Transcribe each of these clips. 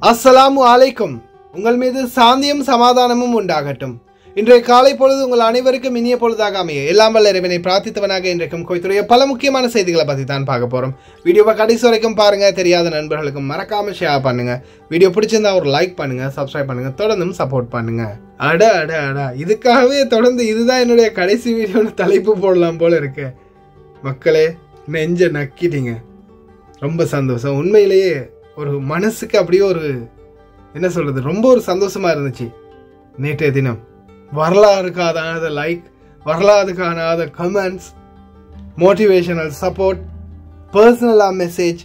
அஸ்ஸலாமு அலைக்கும் உங்கள் மீது சாந்தியும் சமாதானமும் உண்டாகட்டும் இன்றைய காலை பொழுது உங்கள் அனைவருக்கும் இனிய பொழுதாக அமைய எல்லாம் வல்ல இறைவனை பிரார்த்தித்தவனாக இன்றைக்கும் கோய்த்துடைய பல முக்கியமான செய்திகளை பற்றி தான் பார்க்க போகிறோம் வீடியோவை கடைசி வரைக்கும் பாருங்க தெரியாத நண்பர்களுக்கும் மறக்காம ஷேர் பண்ணுங்க வீடியோ பிடிச்சிருந்தா ஒரு லைக் பண்ணுங்க சப்ஸ்கிரைப் பண்ணுங்க தொடர்ந்தும் சப்போர்ட் பண்ணுங்க அட அட அட இதுக்காகவே தொடர்ந்து இதுதான் என்னுடைய கடைசி வீடியோன்னு தலைப்பு போடலாம் போல இருக்கு மக்களே நெஞ்ச நக்கிட்டீங்க ரொம்ப சந்தோஷம் உண்மையிலேயே ஒரு மனசுக்கு அப்படியே ஒரு என்ன சொல்றது ரொம்ப ஒரு சந்தோஷமா இருந்துச்சு நேற்றைய தினம் வரலாறு காணாத லைக் வரலாறு காணாத கமெண்ட்ஸ் மோட்டிவேஷனல் சப்போர்ட் பர்சனலாக மெசேஜ்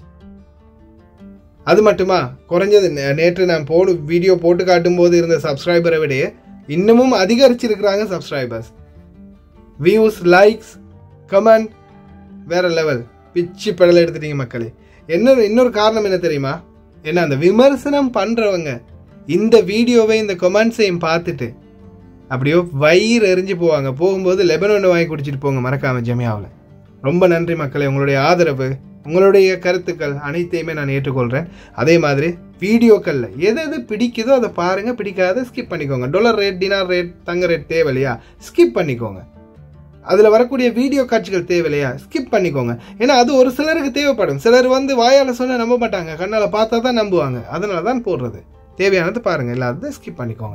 அது மட்டுமா குறைஞ்சது நே- நேற்று நான் போடு வீடியோ போட்டு காட்டும் போது இருந்த சப்ஸ்கிரைபரை விட இன்னமும் அதிகரிச்சிருக்கிறாங்க சப்ஸ்கிரைபர்ஸ் வியூஸ் லைக்ஸ் கமெண்ட் வேற லெவல் பிச்சு பெடல் எடுத்துட்டீங்க மக்களே என்ன இன்னொரு காரணம் என்ன தெரியுமா என்ன அந்த விமர்சனம் பண்றவங்க இந்த வீடியோவை இந்த கொமெண்ட்ஸையும் பார்த்துட்டு அப்படியோ வயிறு எரிஞ்சு போவாங்க போகும்போது லெபன் ஒன்று வாங்கி குடிச்சிட்டு போங்க மறக்காம ஜமியாவில் ரொம்ப நன்றி மக்களே உங்களுடைய ஆதரவு உங்களுடைய கருத்துக்கள் அனைத்தையுமே நான் ஏற்றுக்கொள்கிறேன் அதே மாதிரி வீடியோக்களில் எது எது பிடிக்குதோ அதை பாருங்கள் பிடிக்காத ஸ்கிப் பண்ணிக்கோங்க டாலர் ரேட் டினார் ரேட் தங்க ரேட் தேவையில்லையா ஸ்கிப் பண்ணிக்கோங்க அதில் வரக்கூடிய வீடியோ காட்சிகள் தேவையில்லையா ஸ்கிப் பண்ணிக்கோங்க ஏன்னா அது ஒரு சிலருக்கு தேவைப்படும் சிலர் வந்து வாயால் சொன்னா நம்ப மாட்டாங்க கண்ணால் பார்த்தா தான் நம்புவாங்க அதனால தான் போடுறது தேவையானது பாருங்கள் இல்லாததை ஸ்கிப் பண்ணிக்கோங்க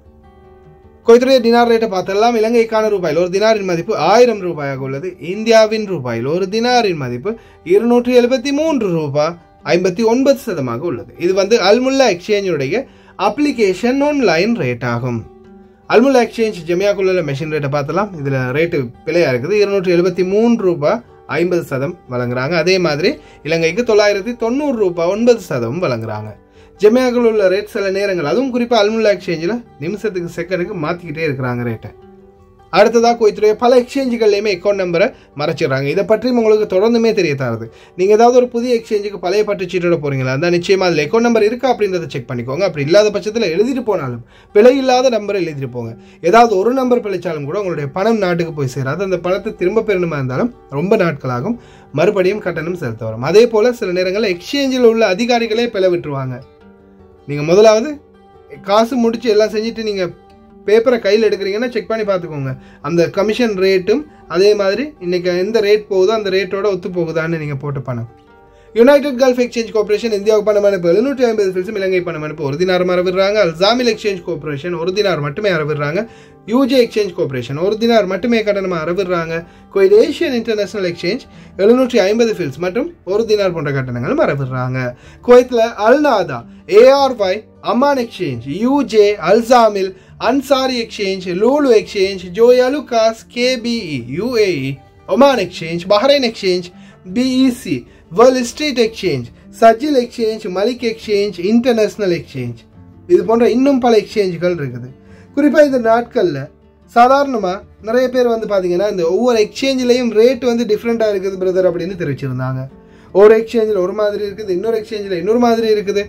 கொய்துடைய தினார் ரேட்டை பார்த்தெல்லாம் இலங்கைக்கான ரூபாயில் ஒரு தினாரின் மதிப்பு ஆயிரம் ரூபாயாக உள்ளது இந்தியாவின் ரூபாயில் ஒரு தினாரின் மதிப்பு இருநூற்றி எழுபத்தி மூன்று ரூபாய் ஐம்பத்தி ஒன்பது சதமாக உள்ளது இது வந்து அல்முல்லா எக்ஸ்சேஞ்சுடைய அப்ளிகேஷன் ஆன்லைன் ரேட் ஆகும் அல்முல்லா எக்ஸ்சேஞ்ச் ஜெமியாக்குள்ள மெஷின் ரேட்டை பார்த்தலாம் இதில் ரேட்டு பிழையாக இருக்குது இருநூற்றி எழுபத்தி மூன்று ரூபாய் ஐம்பது சதம் வழங்குறாங்க அதே மாதிரி இலங்கைக்கு தொள்ளாயிரத்தி தொண்ணூறு ரூபாய் ஒன்பது சதம் வழங்குறாங்க ஜெமியாக்கள் உள்ள ரேட் சில நேரங்கள் அதுவும் குறிப்பாக அல்முல்லா எக்ஸ்சேஞ்சில் நிமிஷத்துக்கு செகண்டுக்கு மாற்றிக்கிட்டே இருக்கிறாங்க ரேட்டை அடுத்ததாக கோயத்துடைய பல எக்ஸ்சேஞ்சுகள்லையுமே அக்கௌண்ட் நம்பரை மறைச்சிடுறாங்க இதை பற்றியும் உங்களுக்கு தொடர்ந்துமே தெரிய தருது நீங்கள் ஏதாவது ஒரு புதிய எக்ஸ்சேஞ்சுக்கு பழைய பட்டு சீட்டோட போறீங்களா அதான் நிச்சயமா அதில் அக்கௌண்ட் நம்பர் இருக்கா அப்படின்றத செக் பண்ணிக்கோங்க அப்படி இல்லாத பட்சத்தில் எழுதிட்டு போனாலும் பிழை இல்லாத நம்பரை எழுதிட்டு போங்க ஏதாவது ஒரு நம்பர் பிழைச்சாலும் கூட உங்களுடைய பணம் நாட்டுக்கு போய் சேராது அந்த பணத்தை திரும்ப பெறணுமா இருந்தாலும் ரொம்ப நாட்களாகும் மறுபடியும் கட்டணம் செலுத்த வரும் அதே போல் சில நேரங்களில் எக்ஸ்சேஞ்சில் உள்ள அதிகாரிகளே பிழை விட்டுருவாங்க நீங்கள் முதலாவது காசு முடிச்சு எல்லாம் செஞ்சுட்டு நீங்கள் பேப்பரை கையில் எடுக்கிறீங்கன்னா செக் பண்ணி பார்த்துக்கோங்க அந்த கமிஷன் ரேட்டும் அதே மாதிரி இன்னைக்கு எந்த ரேட் போகுதோ அந்த ரேட்டோட ஒத்து போகுதான்னு நீங்கள் போட்ட பணம் யுனைடெட் கல்ஃப் எக்ஸ்சேஞ்ச் கார்பரேஷன் இந்தியாவுக்கு பணம் அனுப்பு எழுநூற்றி ஐம்பது ஃபில்ஸும் இலங்கை பணம் அனுப்பு ஒரு தினார் அறவிடுறாங்க அல்சாமில் எக்ஸ்சேஞ்ச் கார்பரேஷன் ஒரு தினார் மட்டுமே அறவிடுறாங்க யூஜே எக்ஸ்சேஞ்ச் கார்பரேஷன் ஒரு தினார் மட்டுமே கட்டணமாக அறவிடுறாங்க குவைத் ஏஷியன் இன்டர்நேஷனல் எக்ஸ்சேஞ்ச் எழுநூற்றி ஐம்பது ஃபில்ஸ் மற்றும் ஒரு தினார் போன்ற கட்டணங்களும் அறவிடுறாங்க குவைத்தில் Alnada ARY Aman exchange UJ Alsamil Ansari exchange Lulu exchange Joyalukkas KBE UAE Oman exchange Bahrain exchange BEC world street exchange Sajil exchange Malik exchange international exchange இது போன்ற இன்னும் பல எக்ஸ்சேஞ்சுகள் இருக்குது குறிப்பாக இந்த நாட்களில் சாதாரணமாக நிறைய பேர் வந்து பார்த்தீங்கன்னா இந்த ஒவ்வொரு எக்ஸ்சேஞ்சிலையும் ரேட் வந்து டிஃப்ரெண்ட்டாக இருக்குது பிரதர் அப்படின்னு தெரிவிச்சிருந்தாங்க ஒரு எக்ஸ்சேஞ்சில் ஒரு மாதிரி இருக்குது இன்னொரு எக்ஸ்சேஞ்சில் இன்னொரு மாதிரி இருக்குது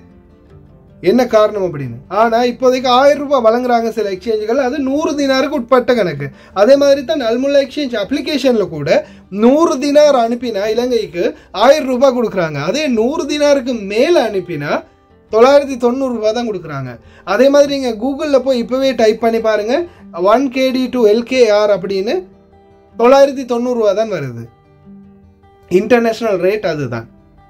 என்ன காரணம் அப்படின்னு ஆனால் இப்போதைக்கு ஆயிரம் ரூபாய் வழங்குறாங்க சில எக்ஸ்சேஞ்சுகள் அது நூறு தினாருக்கு உட்பட்ட கணக்கு அதே மாதிரி தான் அல்முல்லா எக்ஸ்சேஞ்ச் அப்ளிகேஷனில் கூட நூறு தினார் அனுப்பினா இலங்கைக்கு ஆயிரம் ரூபாய் கொடுக்குறாங்க அதே நூறு தினாருக்கு மேலே அனுப்பினா தொள்ளாயிரத்தி தொண்ணூறு ரூபாய் தான் கொடுக்குறாங்க அதே மாதிரி நீங்கள் கூகுளில் போய் இப்போவே டைப் பண்ணி பாருங்க ஒன் கேடி டு எல்கேஆர் அப்படின்னு தொள்ளாயிரத்தி தொண்ணூறுரூவா தான் வருது இன்டர்நேஷ்னல் ரேட் அதுதான்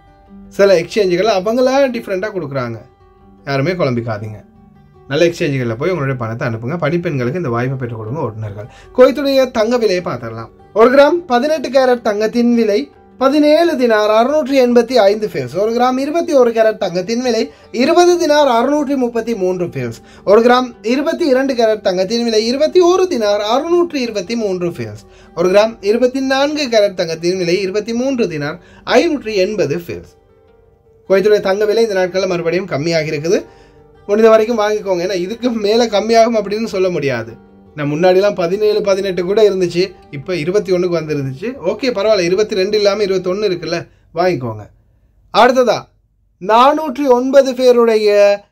சில எக்ஸ்சேஞ்சுகள் அவங்களா டிஃப்ரெண்ட்டாக கொடுக்குறாங்க யாருமே குழம்பிக்காதீங்க நல்ல எக்ஸ்சேஞ்சுகளில் போய் உங்களுடைய பணத்தை அனுப்புங்க பணிப்பெண்களுக்கு இந்த வாய்ப்பை பெற்றுக் கொடுங்க ஓட்டுநர்கள் கோயத்துடைய தங்க விலையை பார்த்துடலாம் ஒரு கிராம் பதினெட்டு கேரட் தங்கத்தின் விலை பதினேழு தினார் அறுநூற்றி எண்பத்தி ஐந்து ஃபேல்ஸ் ஒரு கிராம் இருபத்தி ஒரு கேரட் தங்கத்தின் விலை இருபது தினார் அறுநூற்றி முப்பத்தி மூன்று ஃபேல்ஸ் ஒரு கிராம் இருபத்தி இரண்டு கேரட் தங்கத்தின் விலை இருபத்தி ஒரு தினார் அறுநூற்றி இருபத்தி மூன்று ஃபேல்ஸ் ஒரு கிராம் இருபத்தி நான்கு கேரட் தங்கத்தின் விலை இருபத்தி மூன்று தினார் ஐநூற்றி எண்பது ஃபேல்ஸ் குவைத்துடைய தங்க விலை இந்த நாட்களில் மறுபடியும் கம்மியாகி இருக்குது முடிந்த வரைக்கும் வாங்கிக்கோங்க ஏன்னா இதுக்கு மேலே கம்மியாகும் அப்படின்னு சொல்ல முடியாது நான் முன்னாடிலாம் பதினேழு பதினெட்டு கூட இருந்துச்சு இப்போ இருபத்தி ஒன்றுக்கு வந்துருந்துச்சு ஓகே பரவாயில்ல இருபத்தி ரெண்டு இல்லாமல் இருபத்தொன்று இருக்குல்ல வாங்கிக்கோங்க அடுத்ததா நானூற்றி ஒன்பது பேருடைய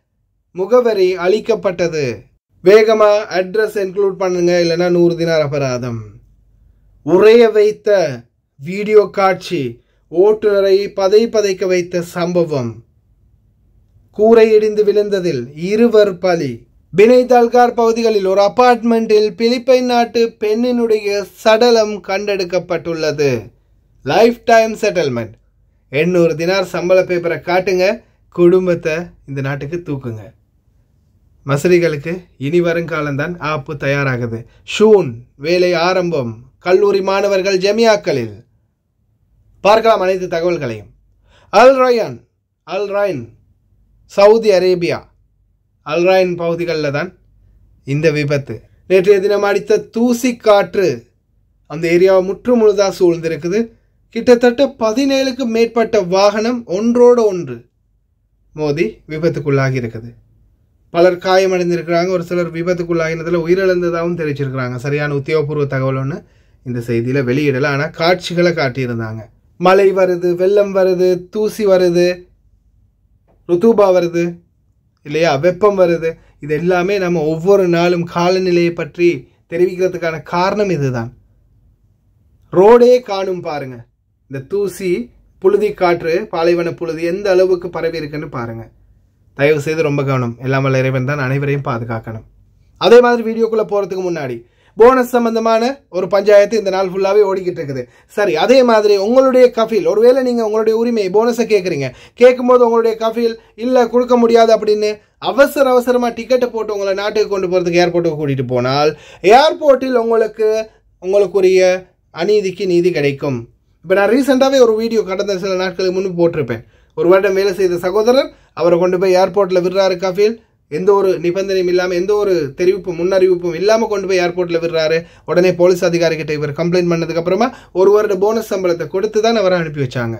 முகவரி அளிக்கப்பட்டது வேகமாக அட்ரஸ் இன்க்ளூட் பண்ணுங்க இல்லைன்னா நூறு தினார் அபராதம் உறைய வைத்த வீடியோ காட்சி ஓட்டுநரை பதை பதைக்க வைத்த சம்பவம் கூரை இடிந்து விழுந்ததில் இருவர் பலி பினைதால்கார் பகுதிகளில் ஒரு அபார்ட்மெண்டில் பிலிப்பைன் நாட்டு பெண்ணினுடைய சடலம் கண்டெடுக்கப்பட்டுள்ளது லைஃப் டைம் செட்டில்மெண்ட் எண்ணூறு தினார் சம்பள பேப்பரை காட்டுங்க குடும்பத்தை இந்த நாட்டுக்கு தூக்குங்க மசரிகளுக்கு இனி வருங்காலம்தான் ஆப்பு தயாராகுது ஷூன் வேலை ஆரம்பம் கல்லூரி மாணவர்கள் ஜெமியாக்களில் பார்க்கலாம் அனைத்து தகவல்களையும் Al Rayan Al Rain Saudi Arabia Al Rain பகுதிகளில் தான் இந்த விபத்து நேற்றைய தினம் அடித்த தூசி காற்று அந்த ஏரியாவை முற்று முழுதாக சூழ்ந்திருக்குது கிட்டத்தட்ட பதினேழுக்கு மேற்பட்ட வாகனம் ஒன்றோடு ஒன்று மோதி விபத்துக்குள்ளாகி இருக்குது பலர் காயமடைந்திருக்கிறாங்க ஒரு சிலர் விபத்துக்குள்ளாகினதில் உயிரிழந்ததாகவும் தெரிவிச்சிருக்கிறாங்க சரியான உத்தியோகபூர்வ தகவல் ஒன்று இந்த செய்தியில் வெளியிடலை ஆனால் காட்சிகளை காட்டியிருந்தாங்க மழை வருது வெள்ளம் வருது தூசி வருது ருத்தூபா வருது இல்லையா வெப்பம் வருது இது எல்லாமே நம்ம ஒவ்வொரு நாளும் காலநிலையை பற்றி தெரிவிக்கிறதுக்கான காரணம் இதுதான் ரோடே காணும் பாருங்க இந்த தூசி புழுதி காற்று பாலைவன புழுதி எந்த அளவுக்கு பரவி இருக்குன்னு பாருங்க தயவு செய்து ரொம்ப கவனம் எல்லாம் வல்ல இறைவன் தான் அனைவரையும் பாதுகாக்கணும் அதே மாதிரி வீடியோக்குள்ள போறதுக்கு முன்னாடி போனஸ் சம்பந்தமான ஒரு பஞ்சாயத்து இந்த நாள் ஃபுல்லாவே ஓடிக்கிட்டு இருக்குது சரி அதே மாதிரி உங்களுடைய கஃபீல் ஒருவேளை நீங்க உங்களுடைய உரிமையை போனஸை கேட்குறீங்க கேட்கும்போது உங்களுடைய கஃபீல் இல்ல கொடுக்க முடியாது அப்படின்னு அவசர அவசரமா டிக்கெட்டை போட்டு உங்களை நாட்டுக்கு கொண்டு போறதுக்கு ஏர்போர்ட்டுக்கு கூட்டிட்டு போனால் ஏர்போர்ட்டில் உங்களுக்கு உங்களுக்குரிய அநீதிக்கு நீதி கிடைக்கும் இப்போ நான் ரீசெண்டாகவே ஒரு வீடியோ கடந்த சில நாட்களுக்கு முன்பு போட்டிருப்பேன் ஒரு வருடம் வேலை செய்த சகோதரர் அவரை கொண்டு போய் ஏர்போர்ட்டில் விடுறாரு கஃபீல் எந்த ஒரு நிபந்தனையும் இல்லாமல் எந்த ஒரு தெரிவிப்பும் முன்னறிவிப்பும் இல்லாமல் கொண்டு போய் ஏர்போர்ட்டில் விடுறாரு உடனே போலீஸ் அதிகாரிகிட்ட இவர் கம்ப்ளைண்ட் பண்ணதுக்கு அப்புறமா ஒரு வருட போனஸ் சம்பளத்தை கொடுத்து தான் அவரை அனுப்பி வச்சாங்க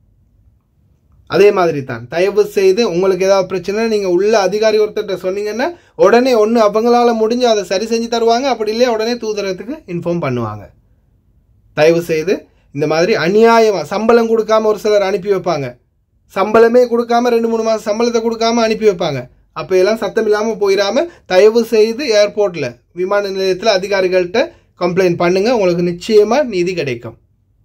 அதே மாதிரி தான் தயவு செய்து உங்களுக்கு ஏதாவது பிரச்சனை நீங்கள் உள்ள அதிகாரி ஒருத்தர்கிட்ட சொன்னீங்கன்னா உடனே ஒன்று அவங்களால முடிஞ்சு அதை சரி செஞ்சு தருவாங்க அப்படி இல்லையா உடனே தூதரத்துக்கு இன்ஃபார்ம் பண்ணுவாங்க தயவு செய்து இந்த மாதிரி அநியாயமாக சம்பளம் கொடுக்காம ஒரு சிலர் அனுப்பி வைப்பாங்க சம்பளமே கொடுக்காம ரெண்டு மூணு மாதம் சம்பளத்தை கொடுக்காம அனுப்பி வைப்பாங்க அப்போ எல்லாம் சத்தம் இல்லாமல் போயிடாம தயவு செய்து ஏர்போர்ட்டில் விமான நிலையத்தில் அதிகாரிகள்கிட்ட கம்ப்ளைண்ட் பண்ணுங்க உங்களுக்கு நிச்சயமாக நீதி கிடைக்கும்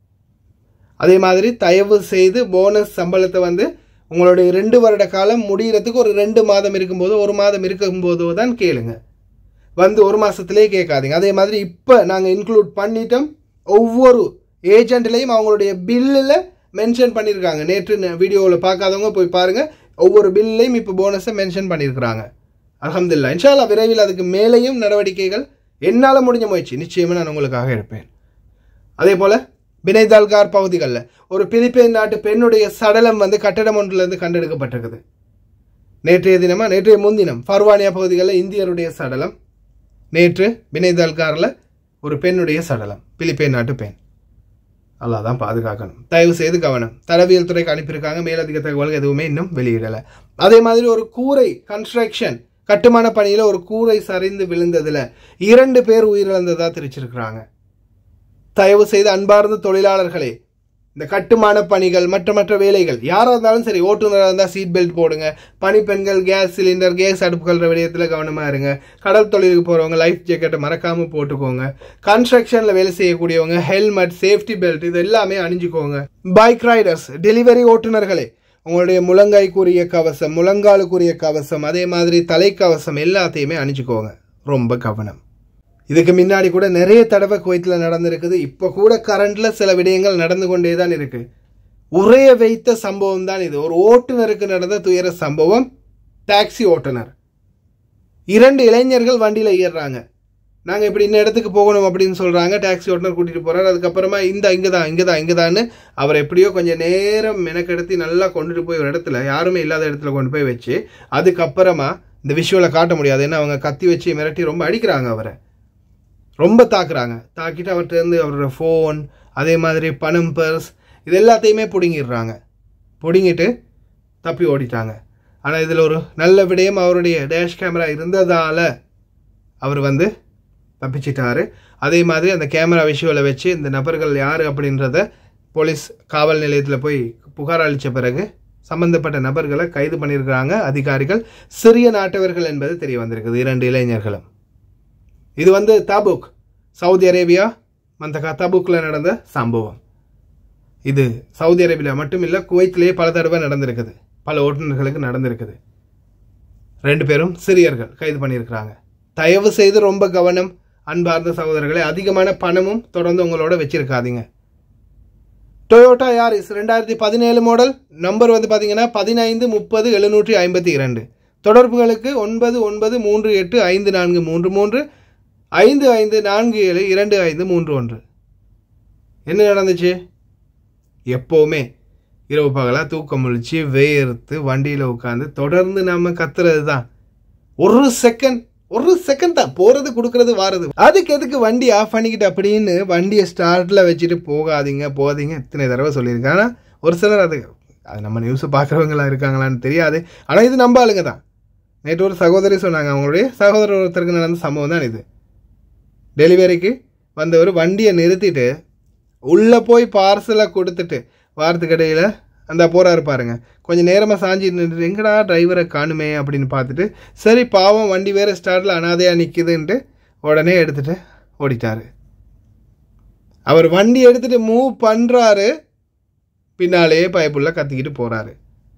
அதே மாதிரி தயவு செய்து போனஸ் சம்பளத்தை வந்து உங்களுடைய ரெண்டு வருட காலம் முடிகிறதுக்கு ஒரு ரெண்டு மாதம் இருக்கும்போதோ ஒரு மாதம் இருக்கும்போதோ தான் கேளுங்க வந்து ஒரு மாதத்துலேயே கேட்காதீங்க அதே மாதிரி இப்போ நாங்கள் இன்க்ளூட் பண்ணிட்டோம் ஒவ்வொரு ஏஜென்ட்லேயும் அவங்களுடைய பில்லில் மென்ஷன் பண்ணியிருக்காங்க நேற்று வீடியோவில் பார்க்காதவங்க போய் பாருங்கள் ஒவ்வொரு பில்லையும் இப்போ போனஸை மென்ஷன் பண்ணியிருக்கிறாங்க அலமதுல்லா இன்ஷால்லா விரைவில் அதுக்கு மேலேயும் நடவடிக்கைகள் என்னால் முடிஞ்ச முயற்சி நிச்சயமாக நான் உங்களுக்காக எடுப்பேன் அதே போல் பினைதால்கார் பகுதிகளில் ஒரு பிலிப்பைன் நாட்டு பெண்ணுடைய சடலம் வந்து கட்டடம் ஒன்றிலிருந்து கண்டெடுக்கப்பட்டிருக்குது நேற்றைய தினமா நேற்றைய முன்தினம் ஃபர்வானியா பகுதிகளில் இந்தியருடைய சடலம் நேற்று பினைதால்காரில் ஒரு பெண்ணுடைய சடலம் பிலிப்பைன் நாட்டு பெண் அல்லாஹ் தான் பாதுகாக்கணும் தயவு செய்து கவனம் தடவியல் துறைக்கு அனுப்பியிருக்காங்க மேலதிக தகவல்கள் எதுவுமே இன்னும் வெளியிடலை அதே மாதிரி ஒரு கூரை கன்ஸ்ட்ரக்ஷன் கட்டுமான பணியில் ஒரு கூரை சரிந்து விழுந்ததில் இரண்டு பேர் உயிரிழந்ததாக தெரிவிச்சிருக்கிறாங்க தயவு செய்து அன்பார்ந்த தொழிலாளர்களே இந்த கட்டுமான பணிகள் மற்ற மற்ற வேலைகள் யாராக இருந்தாலும் சரி ஓட்டுநராக இருந்தால் சீட் பெல்ட் போடுங்க பணிப்பெண்கள் கேஸ் சிலிண்டர் கேஸ் அடுப்புகள் விடயத்தில் கவனமாக இருங்க கடல் தொழிலுக்கு போகிறவங்க லைஃப் ஜாக்கெட்டை மறக்காமல் போட்டுக்கோங்க கன்ஸ்ட்ரக்ஷனில் வேலை செய்யக்கூடியவங்க ஹெல்மெட் சேஃப்டி பெல்ட் இது எல்லாமே அணிஞ்சுக்கோங்க பைக் ரைடர்ஸ் டெலிவரி ஓட்டுநர்களே உங்களுடைய முழங்காய்க்குரிய கவசம் முழங்காலுக்குரிய கவசம் அதே மாதிரி தலைக்கவசம் எல்லாத்தையுமே அணிஞ்சுக்கோங்க ரொம்ப கவனம் இதுக்கு முன்னாடி கூட நிறைய தடவை குவைத்தில் நடந்திருக்குது இப்போ கூட கரண்ட்ல சில விடயங்கள் நடந்து கொண்டே தான் இருக்கு உரைய வைத்த சம்பவம் தான் இது ஒரு ஓட்டுநருக்கு நடந்த துயர சம்பவம் டாக்ஸி ஓட்டுநர் இரண்டு இளைஞர்கள் வண்டியில் ஏறுறாங்க நாங்கள் இப்படி இந்த இடத்துக்கு போகணும் அப்படின்னு சொல்கிறாங்க டாக்ஸி ஓட்டுநர் கூட்டிகிட்டு போகிறார் அதுக்கப்புறமா இந்த இங்கே தான் இங்கே தான் இங்கே தான்னு அவர் எப்படியோ கொஞ்சம் நேரம் மெனக்கெடுத்து நல்லா கொண்டுட்டு போய் ஒரு இடத்துல யாருமே இல்லாத இடத்துல கொண்டு போய் வச்சு அதுக்கப்புறமா இந்த விஷுவலை காட்ட முடியாது ஏன்னா அவங்க கத்தி வச்சு மிரட்டி ரொம்ப அடிக்கிறாங்க அவரை ரொம்ப தாக்குறாங்க தாக்கிட்டு அவர்கிட்ட இருந்து அவரோட ஃபோன் அதே மாதிரி பணம் பர்ஸ் இது எல்லாத்தையுமே பிடுங்கிடுறாங்க பிடுங்கிட்டு தப்பி ஓடிட்டாங்க ஆனால் இதில் ஒரு நல்ல விடயம் அவருடைய டேஷ் கேமரா இருந்ததால் அவர் வந்து தப்பிச்சிட்டாரு அதே மாதிரி அந்த கேமரா விஷுவலை வச்சு இந்த நபர்கள் யார் அப்படின்றத போலீஸ் காவல் நிலையத்தில் போய் புகார் அளித்த பிறகு சம்பந்தப்பட்ட நபர்களை கைது பண்ணியிருக்கிறாங்க அதிகாரிகள் சிறிய நாட்டவர்கள் என்பது தெரிய வந்திருக்குது இரண்டு இளைஞர்களும் இது வந்து தாபுக் சவுதி அரேபியா மந்தகா தபுக்கில் நடந்த சம்பவம் இது சவுதி அரேபியா மட்டும் இல்லை குவைத்திலேயே பல தடவை நடந்திருக்குது பல ஓட்டுநர்களுக்கு நடந்திருக்குது ரெண்டு பேரும் சிறியர்கள் கைது பண்ணியிருக்கிறாங்க தயவு செய்து ரொம்ப கவனம் அன்பார்ந்த சகோதரர்களை அதிகமான பணமும் தொடர்ந்து உங்களோட வச்சிருக்காதீங்க டொயோட்டா யாரிஸ் ரெண்டாயிரத்தி பதினேழு மாடல் நம்பர் வந்து பார்த்தீங்கன்னா பதினைந்து முப்பது எழுநூற்றி ஐம்பத்தி இரண்டு தொடர்புகளுக்கு ஒன்பது ஒன்பது மூன்று எட்டு ஐந்து நான்கு மூன்று மூன்று ஐந்து ஐந்து நான்கு ஏழு இரண்டு ஐந்து மூன்று ஒன்று என்ன நடந்துச்சு எப்போவுமே இரவு பகலாக தூக்கம் முழிச்சு வேர்த்து வண்டியில் உட்காந்து தொடர்ந்து நம்ம கத்துறது தான் ஒரு செகண்ட் ஒரு செகண்ட் தான் போகிறது கொடுக்கறது வாரது அதுக்கு எதுக்கு வண்டி ஆஃப் பண்ணிக்கிட்டு அப்படின்னு வண்டியை ஸ்டார்ட்டில் வச்சுட்டு போகாதீங்க போகாதீங்க இத்தனை தடவை சொல்லியிருக்கேன் ஆனால் ஒரு சிலர் அது அது நம்ம நியூஸை பார்க்குறவங்களா இருக்காங்களான்னு தெரியாது ஆனால் இது நம்ம ஆளுங்க தான் நேற்று ஒரு சகோதரி சொன்னாங்க அவங்களுடைய சகோதரர் ஒருத்தருக்கு நடந்த சம்பவம் தான் இது டெலிவரிக்கு வந்தவர் வண்டியை நிறுத்திட்டு உள்ளே போய் பார்சலை கொடுத்துட்டு வாரத்துக்கு இடையில் அந்த போகிறாரு பாருங்க கொஞ்சம் நேரமாக சாஞ்சி நின்றுட்டு எங்கடா டிரைவரை காணுமே அப்படின்னு பார்த்துட்டு சரி பாவம் வண்டி வேறு ஸ்டார்ட்டில் அனாதையாக நிற்குதுன்ட்டு உடனே எடுத்துட்டு ஓடிட்டாரு அவர் வண்டி எடுத்துட்டு மூவ் பண்ணுறாரு பின்னாலேயே பயப்புள்ள கத்திக்கிட்டு போகிறாரு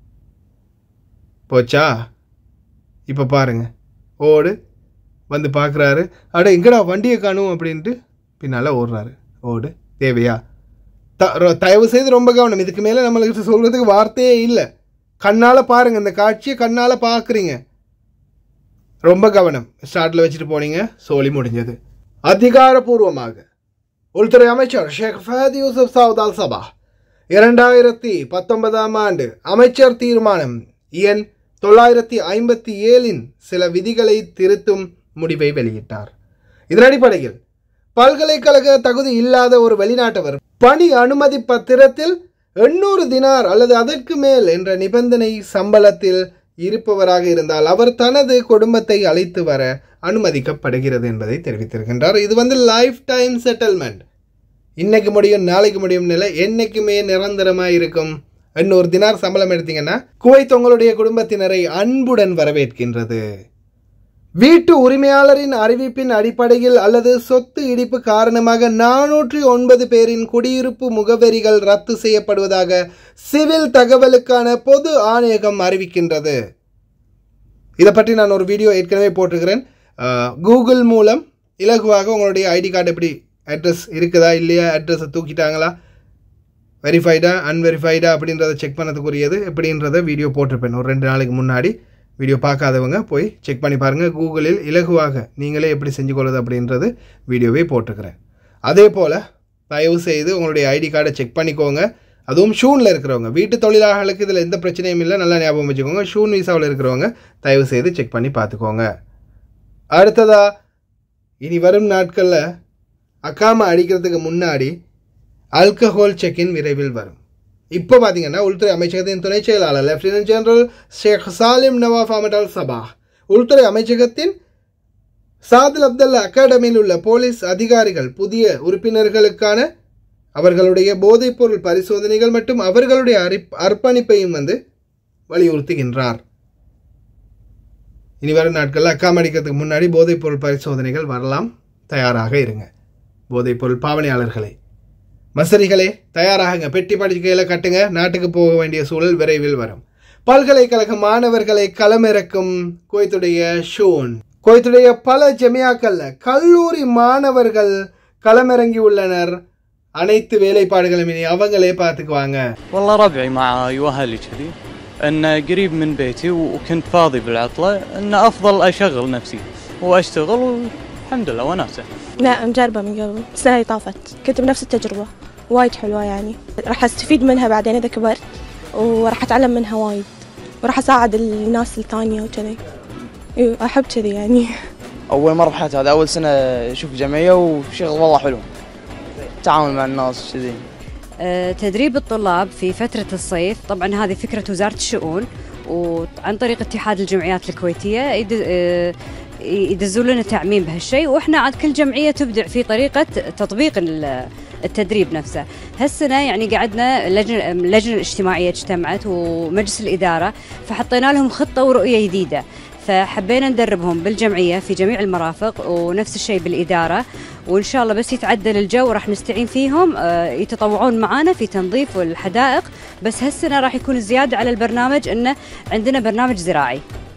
போச்சா இப்போ பாருங்க ஓடு வந்து பார்க்குறாரு அட எங்கடா வண்டியை காணும் அப்படின்ட்டு பின்னால் ஓடுறாரு ஓடு தேவையா த ரொ- தயவு செய்து ரொம்ப கவனம் இதுக்கு மேலே நம்மளுக்கு சொல்கிறதுக்கு வார்த்தையே இல்லை கண்ணால் பாருங்க இந்த காட்சியை கண்ணால் பார்க்குறீங்க ரொம்ப கவனம் ஸ்டார்ட்டில் வச்சுட்டு போனீங்க சோலி முடிஞ்சது அதிகாரப்பூர்வமாக உள்துறை அமைச்சர் Sheikh Fahad Yousef Saud Al Sabah இரண்டாயிரத்தி பத்தொன்பதாம் ஆண்டு அமைச்சர் தீர்மானம் எண் தொள்ளாயிரத்தி ஐம்பத்தி ஏழின் சில விதிகளை திருத்தும் முடிவை வெளியிட்டார் இதன் அடிப்படையில் பல்கலைக்கழக தகுதி இல்லாத ஒரு வெளிநாட்டவர் பணி அனுமதி பத்திரத்தில் எண்ணூறு தினார் அல்லது அதற்கு மேல் என்ற நிபந்தனை சம்பளத்தில் இருப்பவராக இருந்தால் அவர் தனது குடும்பத்தை அழைத்து வர அனுமதிக்கப்படுகிறது என்பதை தெரிவித்திருக்கின்றார் இது வந்து லைஃப் டைம் செட்டில்மெண்ட் இன்னைக்கு முடியும் நாளைக்கு முடியும் நிலை என்னைக்குமே நிரந்தரமாக இருக்கும் இன்னொரு தினார் சம்பளம் எடுத்தீங்கன்னா குவைத் உங்களுடைய குடும்பத்தினரை அன்புடன் வரவேற்கின்றது வீட்டு உரிமையாளரின் அறிவிப்பின் அடிப்படையில் அல்லது சொத்து இடிப்பு காரணமாக நானூற்றி ஒன்பது பேரின் குடியிருப்பு முகவரிகள் ரத்து செய்யப்படுவதாக சிவில் தகவலுக்கான பொது ஆணையகம் அறிவிக்கின்றது இதை பற்றி நான் ஒரு வீடியோ ஏற்கனவே போட்டிருக்கிறேன் அஹ், கூகுள் மூலம் இலகுவாக உங்களுடைய ஐடி கார்டு எப்படி அட்ரஸ் இருக்குதா இல்லையா அட்ரஸை தூக்கிட்டாங்களா வெரிஃபைடா அன்வெரிஃபைடா அப்படின்றத செக் பண்ணதுக்குரியது எப்படின்றத வீடியோ போட்டிருப்பேன் ஒரு ரெண்டு நாளைக்கு முன்னாடி வீடியோ பார்க்காதவங்க போய் செக் பண்ணி பாருங்கள் கூகுளில் இலகுவாக நீங்களே எப்படி செஞ்சு கொள்வது அப்படின்றது வீடியோவே போட்டிருக்கிறேன் அதே போல் தயவு செய்து உங்களுடைய ஐடி கார்டை செக் பண்ணிக்கோங்க அதுவும் ஷூனில் இருக்கிறவங்க வீட்டு தொழிலாளர்களுக்கு இதில் எந்த பிரச்சனையும் இல்லை நல்லா ஞாபகம் வச்சுக்கோங்க ஷூன் விசாவில் இருக்கிறவங்க தயவு செய்து செக் பண்ணி பார்த்துக்கோங்க அடுத்ததா இனி வரும் நாட்களில் அக்காம அடிக்கிறதுக்கு முன்னாடி ஆல்கஹால் செக்கின் விரைவில் வரும் இப்போ பார்த்தீங்கன்னா உள்துறை அமைச்சகத்தின் துணை செயலாளர் lieutenant general Sheikh Salem Nawaf Ahmad Al Sabah உள்துறை அமைச்சகத்தின் சாதில் அப்தல்லா அகாடமியில் உள்ள போலீஸ் அதிகாரிகள் புதிய உறுப்பினர்களுக்கான அவர்களுடைய போதைப்பொருள் பரிசோதனைகள் மற்றும் அவர்களுடைய அரிப் அர்ப்பணிப்பையும் வந்து வலியுறுத்துகின்றார் இனி வரும் நாட்களில் அக்காம அடிக்கிறதுக்கு முன்னாடி போதைப்பொருள் பரிசோதனைகள் வரலாம் தயாராக இருங்க போதைப்பொருள் பாவனையாளர்களை மசரிகளே தயாராகுங்க பெட்டி படிக்கையில் கட்டுங்க நாட்டுக்கு போக வேண்டிய சூழல் விரைவில் வரும் பல்கலைக்கழக மாணவர்களை களமிறக்கும் குவைத்துடைய ஷூன் குவைத்துடைய பல ஜெமியாக்கள்ல கல்லூரி மாணவர்கள் களமிறங்கி உள்ளனர் அனைத்து வேலைப்பாடுகளும் இனி அவங்களே பார்த்துக்குவாங்க والله ربعي معاي واهلي كذي انه قريب من بيتي وكنت فاضي بالعطله انه افضل اشغل نفسي واشتغل والحمد لله وناسه لا مجربة من قبل السنة اللي طافت كنت بنفس التجربة وايد حلوة يعني راح استفيد منها بعدين إذا كبرت وراح أتعلم منها وايد وراح أساعد الناس الثانية وكذي أيوة أحب كذي يعني اول مره بحياتي هذا اول سنه اشوف جمعيه وشغل والله حلو تعامل مع الناس كذي آه، تدريب الطلاب في فترة الصيف طبعا هذه فكرة وزارة الشؤون وعن طريق اتحاد الجمعيات الكويتية يد- آه، يدزوا لنا تعميم بهالشيء واحنا عاد كل جمعية تبدع في طريقة تطبيق ال- التدريب نفسه هالسنة يعني قعدنا اللجنة اللجنة الاجتماعية اجتمعت ومجلس الإدارة فحطينا لهم خطة ورؤية جديدة فحبينا ندربهم بالجمعية في جميع المرافق ونفس الشيء بالإدارة وإن شاء الله بس يتعدل الجو راح نستعين فيهم آه، يتطوعون معانا في تنظيف الحدائق بس هالسنة راح يكون الزيادة على البرنامج أنه عندنا برنامج زراعي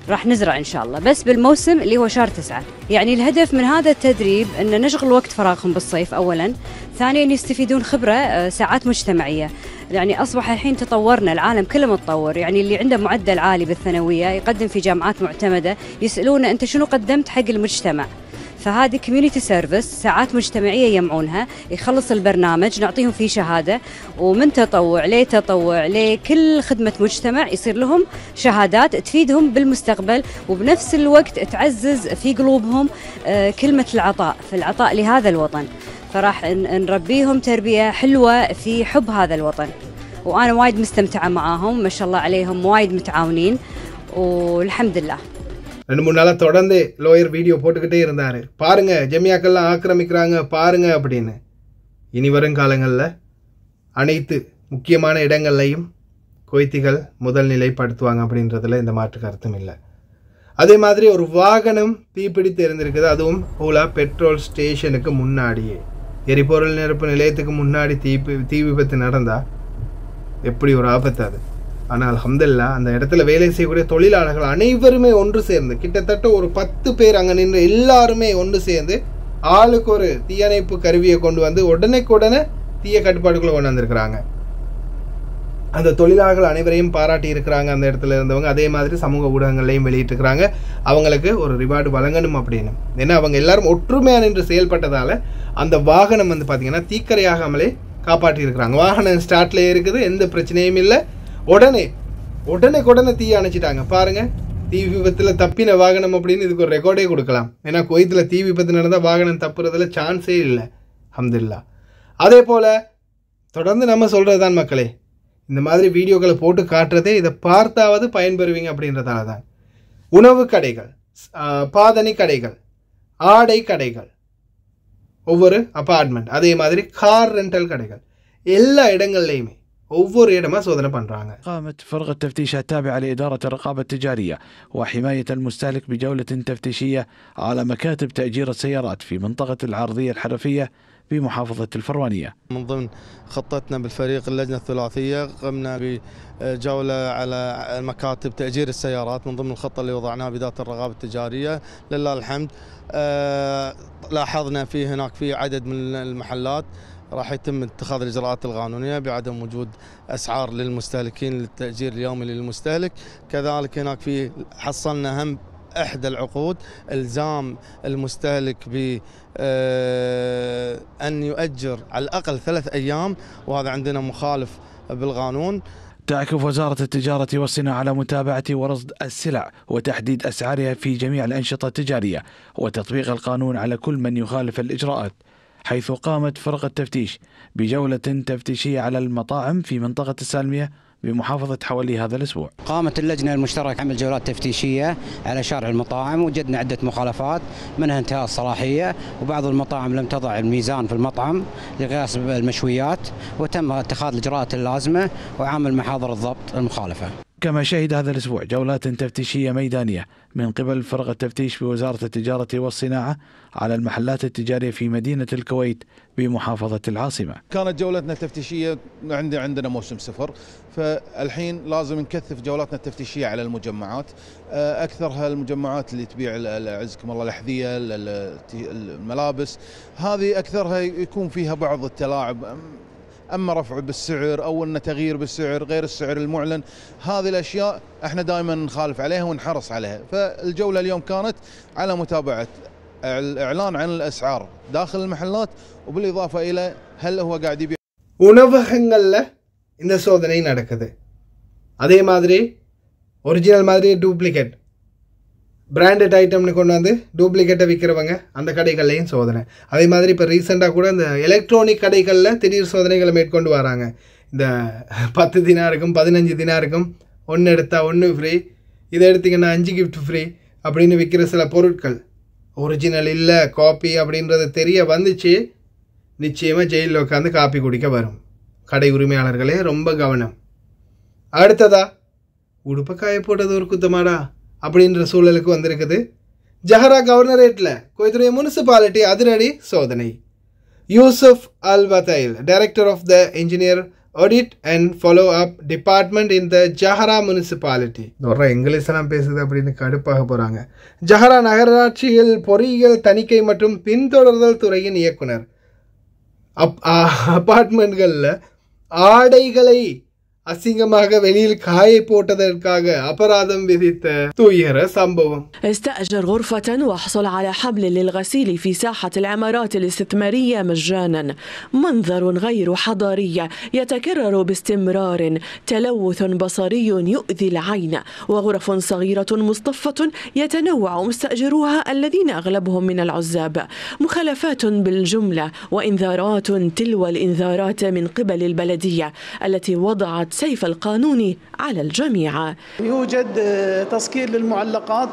راح نزرع ان شاء الله بس بالموسم اللي هو شهر تسعة يعني الهدف من هذا التدريب ان نشغل وقت فراغهم بالصيف اولا ثانيا يستفيدون خبره آه، ساعات مجتمعيه يعني اصبح الحين تطورنا العالم كله متطور يعني اللي عنده معدل عالي بالثانويه يقدم في جامعات معتمده يسالونه انت شنو قدمت حق المجتمع فهذه كوميونتي سيرفيس ساعات مجتمعيه يجمعونها يخلص البرنامج نعطيهم فيه شهاده ومن تطوع لتطوع لكل خدمه مجتمع يصير لهم شهادات تفيدهم بالمستقبل وبنفس الوقت تعزز في قلوبهم آه، كلمه العطاء في العطاء لهذا الوطن فراح ن- نربيهم تربيه حلوه في حب هذا الوطن وانا وايد مستمتعه معاهم ما شاء الله عليهم وايد متعاونين والحمد لله ரெண்டு மூணு நாளாக தொடர்ந்து லோயர் வீடியோ போட்டுக்கிட்டே இருந்தார் பாருங்க ஜெமியாக்கள்லாம் ஆக்கிரமிக்கிறாங்க பாருங்க அப்படின்னு இனி வரும் காலங்களில் அனைத்து முக்கியமான இடங்கள்லையும் கொய்த்திகள் முதல் நிலைப்படுத்துவாங்க அப்படின்றதுல எந்த மாற்று கருத்தும் இல்லை அதே மாதிரி ஒரு வாகனம் தீப்பிடித்து இருந்திருக்குது அதுவும் ஓலா பெட்ரோல் ஸ்டேஷனுக்கு முன்னாடியே எரிபொருள் நிரப்பு நிலையத்துக்கு முன்னாடி தீ தீ விபத்து நடந்தா எப்படி ஒரு ஆபத்து அது ஆனால் அல்ஹம்துலில்லாஹ் அந்த இடத்துல வேலை செய்யக்கூடிய தொழிலாளர்கள் அனைவருமே ஒன்று சேர்ந்து கிட்டத்தட்ட ஒரு பத்து பேர் அங்கே நின்று எல்லாருமே ஒன்று சேர்ந்து ஆளுக்கு ஒரு தீயணைப்பு கருவியை கொண்டு வந்து உடனேக்குடனே தீய கட்டுப்பாடுக்குள்ள கொண்டு வந்திருக்கிறாங்க அந்த தொழிலாளர்கள் அனைவரையும் பாராட்டி இருக்கிறாங்க அந்த இடத்துல இருந்தவங்க அதே மாதிரி சமூக ஊடகங்கள்லையும் வெளியிட்டிருக்கிறாங்க அவங்களுக்கு ஒரு ரிவார்டு வழங்கணும் அப்படின்னு ஏன்னா அவங்க எல்லாரும் ஒற்றுமையாக நின்று செயல்பட்டதால அந்த வாகனம் வந்து பார்த்தீங்கன்னா தீக்கரையாகாமலே காப்பாற்றி இருக்கிறாங்க வாகனம் ஸ்டார்ட்லேயே இருக்குது எந்த பிரச்சனையும் இல்லை உடனே உடனே உடனே தீ அணைச்சிட்டாங்க பாருங்க தீ விபத்தில் தப்பின வாகனம் அப்படின்னு இதுக்கு ஒரு ரெக்கார்டே கொடுக்கலாம் ஏன்னா குவைத்தில் தீ விபத்து நடந்தால் வாகனம் தப்புறதுல சான்ஸே இல்லை அல்ஹம்துலில்லாஹ் அதே போல் தொடர்ந்து நம்ம சொல்கிறது தான் மக்களே இந்த மாதிரி வீடியோக்களை போட்டு காட்டுறதே இதை பார்த்தாவது பயன்பெறுவீங்க அப்படின்றதால தான் உணவு கடைகள் ஆஹ் பாதணி கடைகள் ஆடை கடைகள் ஒவ்வொரு அபார்ட்மெண்ட் அதே மாதிரி கார் ரெண்டல் கடைகள் எல்லா இடங்கள்லையுமே ஒவ்வொரு இடமா சோதனை பண்ணுறாங்க قامت فرقة تفتيش التابعة لإدارة الرقابة التجارية وحماية المستهلك بجولة تفتيشية على مكاتب تأجير السيارات في منطقة العرضية الحرفية بمحافظة الفروانية من ضمن خطتنا بالفريق اللجنة الثلاثية قمنا بجولة على مكاتب تأجير السيارات من ضمن الخطة اللي وضعناها بذات الرقابة التجارية لله الحمد آه، لاحظنا في هناك في عدد من المحلات راح يتم اتخاذ الإجراءات القانونية بعدم وجود أسعار للمستهلكين للتأجير اليومي للمستهلك كذلك هناك في حصلنا هم إحدى العقود إلزام المستهلك ب آه، أن يؤجر على الأقل ثلاث أيام وهذا عندنا مخالف بالقانون تعكف وزارة التجارة والصناعة على متابعة ورصد السلع وتحديد أسعارها في جميع الأنشطة التجارية وتطبيق القانون على كل من يخالف الإجراءات حيث قامت فرقة تفتيش بجولة تفتيشية على المطاعم في منطقة السالمية بمحافظة حولي هذا الأسبوع قامت اللجنة المشتركة عمل جولات تفتيشية على شارع المطاعم وجدنا عدة مخالفات منها انتهاء الصلاحية وبعض المطاعم لم تضع الميزان في المطعم لقياس المشويات وتم اتخاذ الإجراءات اللازمة وعمل محاضر الضبط المخالفة كما شهد هذا الأسبوع جولات تفتيشية ميدانية من قبل فرق التفتيش بوزارة التجارة والصناعة على المحلات التجارية في مدينة الكويت بمحافظة العاصمة كانت جولتنا التفتيشيه عندنا عندنا موسم صفر فالحين لازم نكثف جولاتنا التفتيشيه على المجمعات آه، اكثرها المجمعات اللي تبيع ال- ال- اعزكم الله الاحذيه ال- ال- الملابس هذه اكثرها يكون فيها بعض التلاعب أم- اما رفع بالسعر او ان تغيير بالسعر غير السعر المعلن هذه الاشياء احنا دائما نخالف عليها ونحرص عليها فالجوله اليوم كانت على متابعه الاعلان عن الاسعار داخل المحلات وبالاضافه الى هل هو قاعد يبيع உணவகங்களில் இந்த சோதனை நடக்குது அதே மாதிரி ஒரிஜினல் மாதிரி டூப்ளிகேட் பிராண்டட் ஐட்டம்னு கொண்டு வந்து டூப்ளிகேட்டை விற்கிறவங்க அந்த கடைகள்லையும் சோதனை அதே மாதிரி இப்போ ரீசெண்டாக கூட இந்த எலக்ட்ரானிக் கடைகளில் திடீர் சோதனைகளை மேற்கொண்டு வராங்க இந்த பத்து தினாருக்கும் பதினஞ்சு தினாருக்கும் ஒன்று எடுத்தால் ஒன்று ஃப்ரீ இதை எடுத்தீங்கன்னா அஞ்சு கிஃப்ட் ஃப்ரீ அப்படின்னு விற்கிற சில பொருட்கள் ஒரிஜினல் இல்லை காப்பி அப்படின்றது தெரிய வந்துச்சு நிச்சயமாக ஜெயிலில் உட்காந்து காப்பி குடிக்க வரும் கடை உரிமையாளர்களே ரொம்ப கவனம் அடுத்ததா உடுப்பை காய போட்டது ஒரு குத்தமாடா அப்படின்ற சூழலுக்கு வந்திருக்குது ஜஹரா கவர்னரேட்டில் கோயத்துடைய முனிசிபாலிட்டி அதிரடி சோதனை Yousef Al Wathail director of the engineer audit and follow up department in the Jahra municipality வர்ற இங்கிலீஷ் எல்லாம் பேசுது அப்படின்னு கடுப்பாக போகிறாங்க ஜஹரா நகராட்சியில் பொறியியல் தணிக்கை மற்றும் பின்தொடர்தல் துறையின் இயக்குனர் அப் அப்பார்ட்மெண்ட்களில் ஆடைகளை அசிங்கமாக வெளியில் காய போட்டதற்காக அபராதம் விதித்த துயர சம்பவம் استأجر غرفة واحصل على حبل للغسيل في ساحة العمارات الاستثمارية مجانا منظر غير حضاري يتكرر باستمرار تلوث بصري يؤذي العين وغرف صغيرة مصطفة يتنوع مستأجروها الذين أغلبهم من العزاب مخالفات بالجملة وإنذارات تلو الإنذارات من قبل البلدية التي وضعت سيف القانون على الجميع يوجد آه، تسكير للمعلقات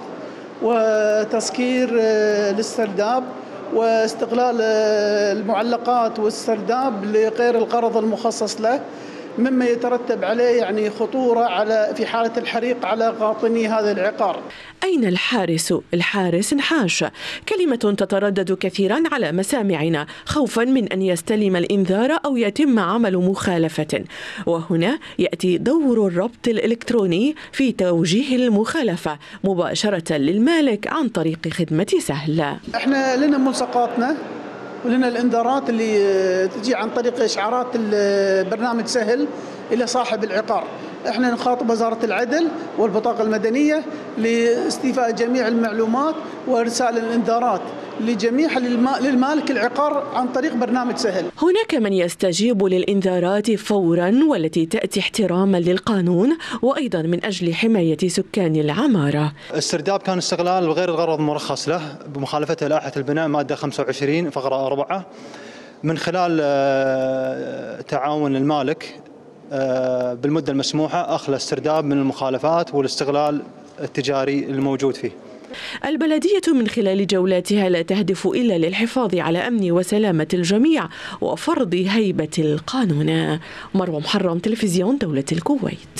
وتسكير آه، للسرداب واستغلال آه، المعلقات والسرداب لغير الغرض المخصص له مما يترتب عليه يعني خطورة على في حالة الحريق على قاطني هذا العقار أين الحارس؟ الحارس انحاش كلمة تتردد كثيرا على مسامعنا خوفا من أن يستلم الإنذار أو يتم عمل مخالفة وهنا يأتي دور الربط الإلكتروني في توجيه المخالفة مباشرة للمالك عن طريق خدمة سهل احنا لنا ملصقاتنا ولنا الانذارات اللي آه، تجي عن طريق اشعارات ال- برنامج سهل الى صاحب العقار احنا نخاطب وزاره العدل والبطاقه المدنيه لاستيفاء جميع المعلومات وارسال الانذارات لجميع للما- للمالك العقار عن طريق برنامج سهل هناك من يستجيب للإنذارات فورا والتي تأتي احتراما للقانون وأيضا من أجل حماية سكان العمارة السرداب كان استغلال غير الغرض المرخص له بمخالفته لائحة البناء مادة 25 فقرة 4 من خلال آه، تعاون المالك آه، بالمدة المسموحة أخلى السرداب من المخالفات والاستغلال التجاري الموجود فيه البلدية من خلال جولاتها لا تهدف إلا للحفاظ على أمن وسلامة الجميع وفرض هيبة القانون مروة محرم تلفزيون دولة الكويت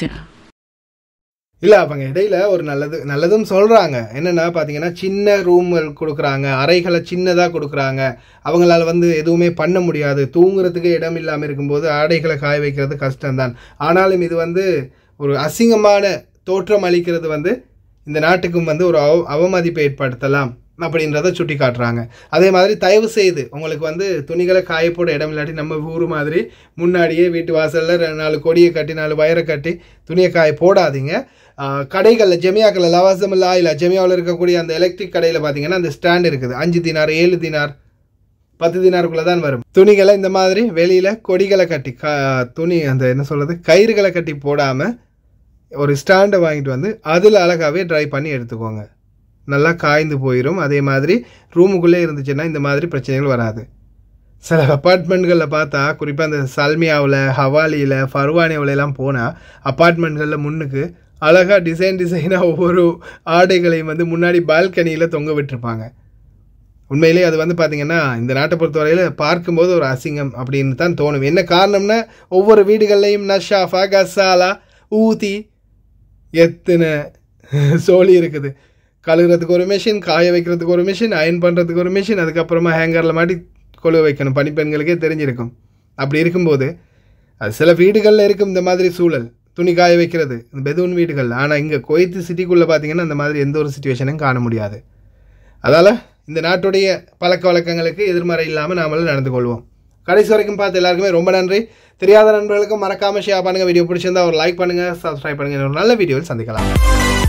இல்லை அவங்க இடையில ஒரு நல்லது நல்லதும் சொல்கிறாங்க என்னென்னா பார்த்தீங்கன்னா சின்ன ரூம்கள் கொடுக்குறாங்க அறைகளை சின்னதாக கொடுக்குறாங்க அவங்களால வந்து எதுவுமே பண்ண முடியாது தூங்குறதுக்கு இடம் இல்லாமல் இருக்கும்போது ஆடைகளை காய வைக்கிறது கஷ்டம்தான் ஆனாலும் இது வந்து ஒரு அசிங்கமான தோற்றம் அளிக்கிறது வந்து இந்த நாட்டுக்கும் வந்து ஒரு அவ அவமதிப்பை ஏற்படுத்தலாம் அப்படின்றத சுட்டி காட்டுறாங்க அதே மாதிரி தயவு செய்து உங்களுக்கு வந்து துணிகளை காயப்போட இடம் இல்லாட்டி நம்ம ஊர் மாதிரி முன்னாடியே வீட்டு வாசலில் நாலு கொடியை கட்டி நாலு வயரை கட்டி துணியை காய போடாதீங்க ஆஹ் கடைகளில் ஜெமியாக்களில் லவாசமில்லா இல்லை ஜெமியாவில் இருக்கக்கூடிய அந்த எலக்ட்ரிக் கடையில் பார்த்தீங்கன்னா அந்த ஸ்டாண்ட் இருக்குது அஞ்சு தினார் ஏழு தினார் பத்து தினாருக்குள்ளே தான் வரும் துணிகளை இந்த மாதிரி வெளியில் கொடிகளை கட்டி க துணி அந்த என்ன சொல்கிறது கயிறுகளை கட்டி போடாமல் ஒரு ஸ்டாண்டை வாங்கிட்டு வந்து அதில் அழகாகவே ட்ரை பண்ணி எடுத்துக்கோங்க நல்லா காய்ந்து போயிடும் அதே மாதிரி ரூமுக்குள்ளே இருந்துச்சுன்னா இந்த மாதிரி பிரச்சனைகள் வராது சில அப்பார்ட்மெண்ட்களில் பார்த்தா குறிப்பாக அந்த சல்மியாவில் ஹவாலியில் ஃபர்வானியாவில் எல்லாம் போனால் அப்பார்ட்மெண்ட்களில் முன்னுக்கு அழகாக டிசைன் டிசைனாக ஒவ்வொரு ஆடைகளையும் வந்து முன்னாடி பால்கனியில் தொங்க விட்டுருப்பாங்க உண்மையிலே அது வந்து பார்த்திங்கன்னா இந்த நாட்டை பொறுத்தவரையில் பார்க்கும்போது ஒரு அசிங்கம் அப்படின்னு தான் தோணும் என்ன காரணம்னா ஒவ்வொரு வீடுகள்லையும் நஷாஃபா கசாலா ஊதி எத்தனை சோழி இருக்குது கழுகுறதுக்கு ஒரு மிஷின் காய வைக்கிறதுக்கு ஒரு மிஷின் அயன் பண்ணுறதுக்கு ஒரு மிஷின் அதுக்கப்புறமா ஹேங்கரில் மாட்டி கொழுவ வைக்கணும் பனிப்பெண்களுக்கே தெரிஞ்சிருக்கும் அப்படி இருக்கும்போது அது சில வீடுகளில் இருக்கும் இந்த மாதிரி சூழல் துணி காய வைக்கிறது இந்த பெதூன் வீடுகள் ஆனால் இங்கே கொய்த்து சிட்டிக்குள்ளே பார்த்தீங்கன்னா இந்த மாதிரி எந்த ஒரு சுச்சுவேஷனும் காண முடியாது அதால் இந்த நாட்டுடைய பழக்க வழக்கங்களுக்கு எதிர்மறை இல்லாமல் நாமளும் நடந்து கொள்வோம் கடைசி வரைக்கும் பார்த்து எல்லாருக்குமே ரொம்ப நன்றி தெரியாத நண்பர்களுக்கும் மறக்காமல் ஷேர் பண்ணுங்கள் வீடியோ பிடிச்சிருந்தா ஒரு லைக் பண்ணுங்கள் சப்ஸ்கிரைப் பண்ணுங்கள் ஒரு நல்ல வீடியோவில் சந்திக்கலாம்